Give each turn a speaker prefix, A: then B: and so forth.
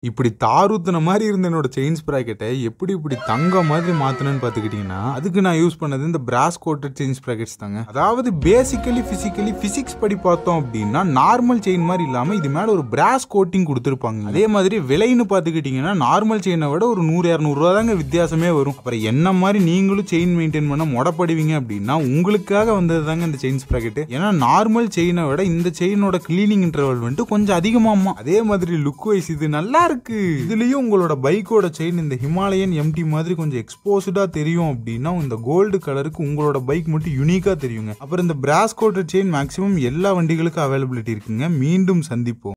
A: இப்படி தாரூத்துன மாதிரி இருந்த என்னோட செயின் ஸ்ப்ராக்கெட்டை எப்படி இப்படி தங்க மாதிரி மாத்தணும்னு பார்த்துக்கிட்டிங்கன்னா அதுக்கு நான் யூஸ் பண்ணது இந்த பிராஸ் கோட்டட் செயின் ஸ்ப்ராக்கெட்ஸ் தாங்க அதாவது பேசிக்கலி பிசிக்கலி பிசிக்ஸ் படி பார்த்தோம் அப்படின்னா நார்மல் செயின் மாதிரி இல்லாம இது மேல ஒரு பிராஸ் கோட்டிங் கொடுத்துருப்பாங்க அதே மாதிரி விலைன்னு பார்த்துக்கிட்டிங்கன்னா நார்மல் செயினை விட ஒரு நூறு இரநூறுவா தாங்க வித்தியாசமே வரும் அப்புறம் என்ன மாதிரி நீங்களும் செயின் மெயின்டைன் பண்ண முடப்படுவீங்க அப்படின்னா உங்களுக்காக வந்தது தாங்க இந்த செயின் ஸ்ப்ராக்கெட் ஏன்னா நார்மல் செயினை விட இந்த செயினோட கிளீனிங் இன்டர்வல் வந்துட்டு கொஞ்சம் அதிகமாமா அதே மாதிரி லுக் வைஸ் இது நல்லா இருக்கு இதுலயும் உங்களோட பைக்கோட செயின் இந்த ஹிமாலயன் எம்டி மாதிரி கொஞ்சம் எக்ஸ்போஸ்டா தெரியும் அப்படின்னா இந்த கோல்டு கலருக்கு உங்களோட பைக் மட்டும் யூனிக்கா தெரியுங்க அப்புறம் இந்த பிராஸ் கோட்டட் செயின் மேக்ஸிமம் எல்லா வண்டிகளுக்கும் அவைலபிலிட்டி இருக்குங்க மீண்டும் சந்திப்போம்